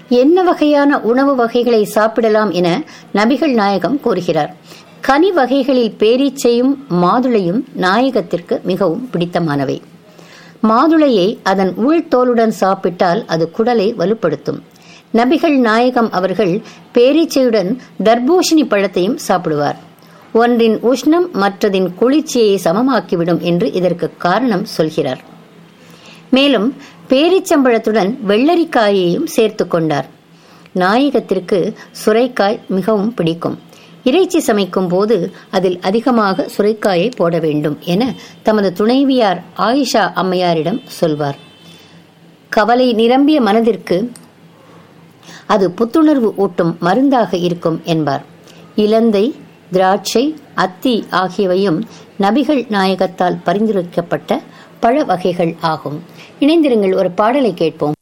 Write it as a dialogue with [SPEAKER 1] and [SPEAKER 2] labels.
[SPEAKER 1] என்ன வகையான உணவு வகைகளை சாப்பிடலாம் என நபிகள் நாயகம் கூறுகிறார் கனி வகைகளில் பேரீச்சையும் மாதுளையும் நாயகத்திற்கு மிகவும் பிடித்தமானவை மாதுளையை அதன் உள்தோலுடன் சாப்பிட்டால் அது குடலை வலுப்படுத்தும் நபிகள் நாயகம் அவர்கள் பேரீச்சையுடன் தர்பூஷணி பழத்தையும் சாப்பிடுவார் ஒன்றின் உஷ்ணம் மற்றதின் குளிர்ச்சியை சமமாக்கிவிடும் என்று இதற்கு காரணம் சொல்கிறார் மேலும் பேரிச்சம்பழத்துடன் வெள்ளரிக்காயையும் சேர்த்து கொண்டார் நாயகத்திற்கு சுரைக்காய் மிகவும் பிடிக்கும் இறைச்சி சமைக்கும் போது அதில் அதிகமாக சுரைக்காயை போட வேண்டும் என தமது துணைவியார் ஆயிஷா அம்மையாரிடம் சொல்வார் கவலை நிரம்பிய மனதிற்கு அது புத்துணர்வு ஊட்டும் மருந்தாக இருக்கும் என்பார் இலந்தை திராட்சை அத்தி ஆகியவையும் நபிகள் நாயகத்தால் பரிந்துரைக்கப்பட்ட பழ வகைகள் ஆகும் இணைந்திருங்கள் ஒரு பாடலை கேட்போம்